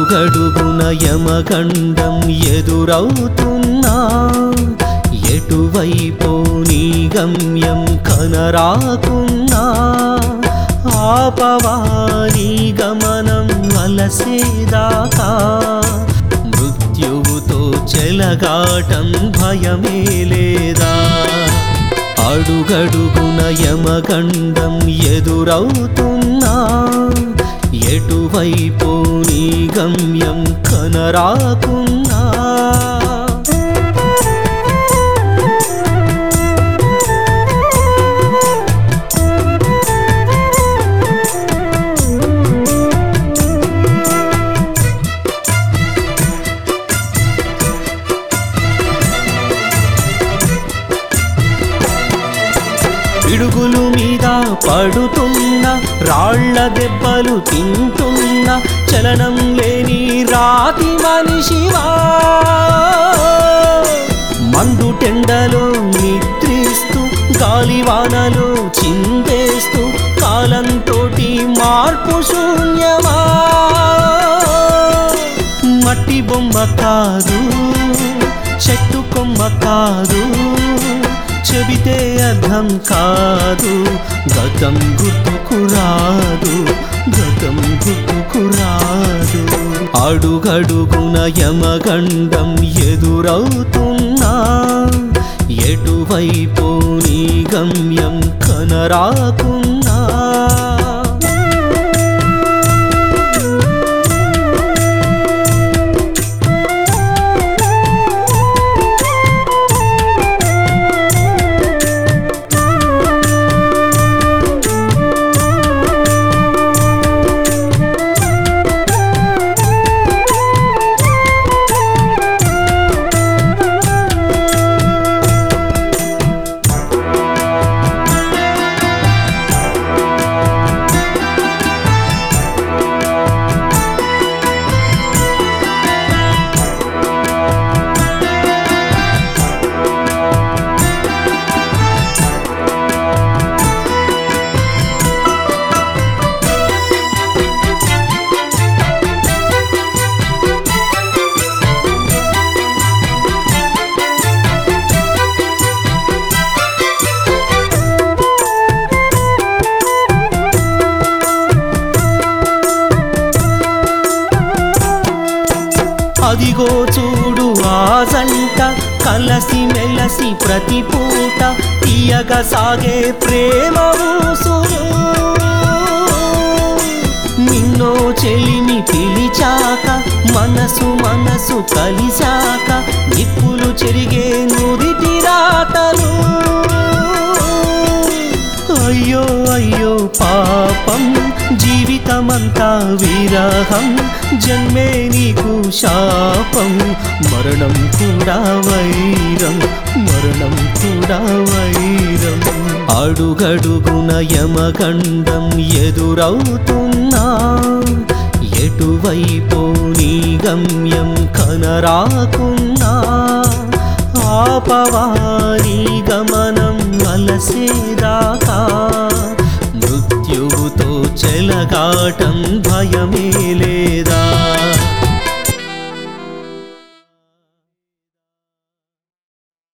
అడుగడుగున యమగండం ఎదురవుతున్నా ఎటువైపో నీ గమ్యం కనరాకున్నా ఆపవారి గమనం అలసేదాకా మృత్యువుతో చెలగాటం భయమే లేదా అడుగడుగున యమగండం ఎదురవుతున్నా ఎటువైపో నీ గమ్యం కనరాకున్నా పిడుగులు మీద పడుతున్న రాళ్ల దెబ్బలు తింటున్న చలనం లేని రాతి మనిషివా మండు టెండలో నిద్రిస్తూ గాలివానలో చిందేస్తూ కాలంతోటి మార్పు శూన్యమా మట్టి బొమ్మ కాదు చెట్టు కొమ్మ కాదు చెబితే అర్థం కాదు గతం గుర్తుకు రాదు గతం గుర్తుకు రాదు అడుగడుగున యమగండం ఎదురవుతున్నా ఎటువైపో నీ గమ్యం కనరాకున్నా అదిగో చూడు ఆ జంట కలసి మెలసి ప్రతి పూట తీయగా సాగే ప్రేమ ఊసురు నిన్నో చెలిమి పిలిచాక మనసు మనసు కలిశాక నిప్పులు చెరిగే నుదిటి రాతలు అయ్యో అయ్యో పాపం జీవితమంతా విరహం జన్మే నీకు శాపం మరణం కూడా వైరం మరణం కూడా వైరం అడుగడుగున యమగండం ఎదురవుతున్నా ఎటువైపో నీ గమ్యం కనరాకున్నా ఆపవారి గమనం అలసేదాకా మృత్యువుతో చెలగాటం భయమే లేదా